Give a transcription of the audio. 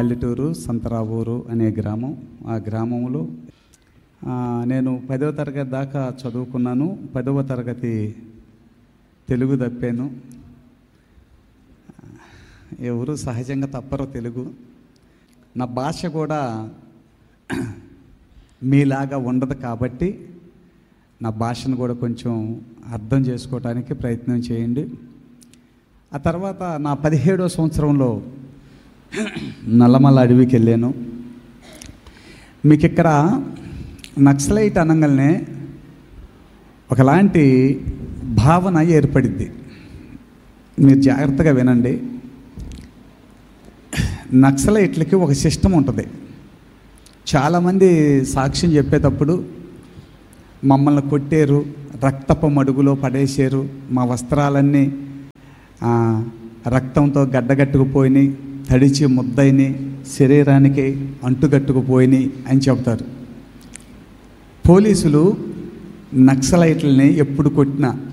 పల్లెటూరు సంతరావూరు అనే గ్రామం ఆ గ్రామంలో ఆ, నేను పదవ తరగతి దాకా చదువుకున్నాను పదవ తరగతి తెలుగు తప్పాను ఎవరు సహజంగా తప్పరు తెలుగు నా భాష కూడా మీలాగా ఉండదు కాబట్టి నా భాషను కూడా కొంచెం అర్థం చేసుకోవడానికి ప్రయత్నం చేయండి ఆ తర్వాత నా పదిహేడో సంవత్సరంలో నల్లమల్ల అడవికి వెళ్ళాను మీకు ఇక్కడ నక్సలైట్ అనగానే ఒకలాంటి భావన ఏర్పడిద్ది మీరు జాగ్రత్తగా వినండి నక్సలైట్లకి ఒక సిస్టమ్ ఉంటుంది చాలామంది సాక్ష్యం చెప్పేటప్పుడు మమ్మల్ని కొట్టారు రక్తపు మడుగులో పడేశారు మా వస్త్రాలన్నీ ఆ, రక్తంతో గడ్డగట్టుకుపోయినాయి తడిచి ముద్దయిని శరీరానికి అంటుగట్టుకుపోయినాయి అని చెప్తారు పోలీసులు నక్సలైట్లని ఎప్పుడు కొట్టినా